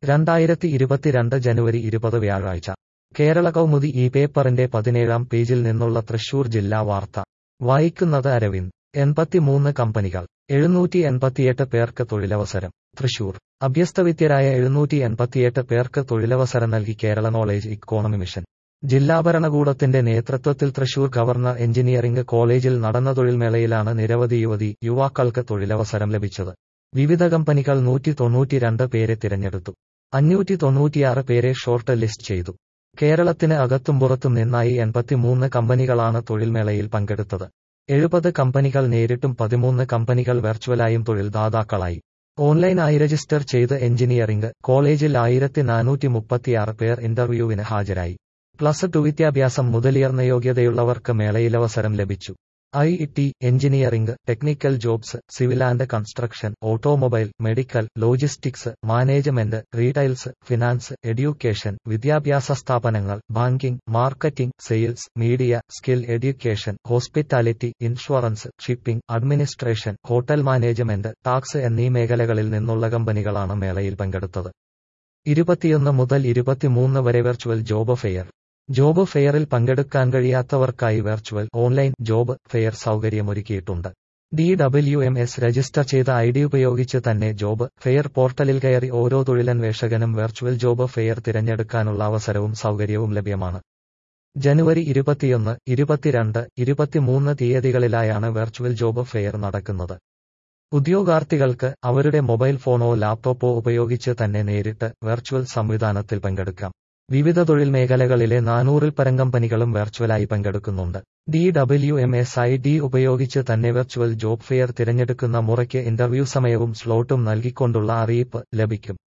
രണ്ടായിരത്തി ഇരുപത്തിരണ്ട് ജനുവരി ഇരുപത് വ്യാഴാഴ്ച കേരള കൗമുദി ഈ പേപ്പറിന്റെ പതിനേഴാം പേജിൽ നിന്നുള്ള തൃശൂർ ജില്ലാ വാർത്ത വായിക്കുന്നത് അരവിന്ദ് എൺപത്തിമൂന്ന് കമ്പനികൾ എഴുന്നൂറ്റി എൺപത്തിയെട്ട് പേർക്ക് തൊഴിലവസരം തൃശൂർ അഭ്യസ്തവിദ്യരായ എഴുന്നൂറ്റി എൺപത്തിയെട്ട് പേർക്ക് തൊഴിലവസരം നൽകി കേരള നോളേജ് ഇക്കോണമി മിഷൻ ജില്ലാ ഭരണകൂടത്തിന്റെ നേതൃത്വത്തിൽ തൃശൂർ ഗവർണർ എഞ്ചിനീയറിംഗ് കോളേജിൽ നടന്ന തൊഴിൽമേളയിലാണ് നിരവധി യുവതി യുവാക്കൾക്ക് തൊഴിലവസരം ലഭിച്ചത് വിവിധ കമ്പനികൾ നൂറ്റി തൊണ്ണൂറ്റിരണ്ട് പേരെ തിരഞ്ഞെടുത്തു അഞ്ഞൂറ്റി തൊണ്ണൂറ്റിയാറ് പേരെ ഷോർട്ട് ലിസ്റ്റ് ചെയ്തു കേരളത്തിന് അകത്തും പുറത്തും നിന്നായി എൺപത്തിമൂന്ന് കമ്പനികളാണ് തൊഴിൽമേളയിൽ പങ്കെടുത്തത് എഴുപത് കമ്പനികൾ നേരിട്ടും പതിമൂന്ന് കമ്പനികൾ വെർച്വലായും തൊഴിൽദാതാക്കളായി ഓൺലൈനായി രജിസ്റ്റർ ചെയ്ത് എഞ്ചിനീയറിംഗ് കോളേജിൽ ആയിരത്തി നാനൂറ്റി മുപ്പത്തിയാറ് പേർ ഇന്റർവ്യൂവിന് ഹാജരായി പ്ലസ് ടു വിദ്യാഭ്യാസം മുതലുയർന്ന യോഗ്യതയുള്ളവർക്ക് മേളയിലവസരം ലഭിച്ചു I T engineering technical jobs civil and construction automobile medical logistics management retails finance education വിദ്യാഭ്യാസ സ്ഥാപനങ്ങൾ banking marketing sales media skill education hospitality insurance shipping administration hotel management tax എന്നീ മേഖലകളിൽ നിന്നുള്ള കമ്പനികളാണ് മേളയിൽ പങ്കെടുത്തത് ഇരുപത്തിയൊന്ന് മുതൽ ഇരുപത്തിമൂന്ന് വരെ വെർച്വൽ ജോബ് ഫെയർ ജോബ് ഫെയറിൽ പങ്കെടുക്കാൻ കഴിയാത്തവർക്കായി വെർച്വൽ ഓൺലൈൻ ജോബ് ഫെയർ സൗകര്യമൊരുക്കിയിട്ടുണ്ട് D W M S register ചെയ്ത ഐ ഡി ഉപയോഗിച്ച് തന്നെ ജോബ് ഫെയർ പോർട്ടലിൽ കയറി ഓരോ തൊഴിലന്വേഷകനും വെർച്വൽ ജോബ് ഫെയർ തിരഞ്ഞെടുക്കാനുള്ള അവസരവും സൗകര്യവും ലഭ്യമാണ് ജനുവരി ഇരുപത്തിയൊന്ന് ഇരുപത്തിരണ്ട് ഇരുപത്തിമൂന്ന് തീയതികളിലായാണ് വെർച്വൽ ജോബ് ഫെയർ നടക്കുന്നത് ഉദ്യോഗാർത്ഥികൾക്ക് അവരുടെ മൊബൈൽ ഫോണോ ലാപ്ടോപ്പോ ഉപയോഗിച്ച് തന്നെ നേരിട്ട് വെർച്വൽ സംവിധാനത്തിൽ പങ്കെടുക്കാം വിവിധ തൊഴിൽ മേഖലകളിലെ നാനൂറിൽ പരം കമ്പനികളും വെർച്വലായി പങ്കെടുക്കുന്നുണ്ട് D W M S I D ഉപയോഗിച്ച് തന്നെ വെർച്വൽ ജോബ് ഫെയർ തിരഞ്ഞെടുക്കുന്ന മുറയ്ക്ക് ഇന്റർവ്യൂ സമയവും സ്ലോട്ടും നൽകിക്കൊണ്ടുള്ള അറിയിപ്പ് ലഭിക്കും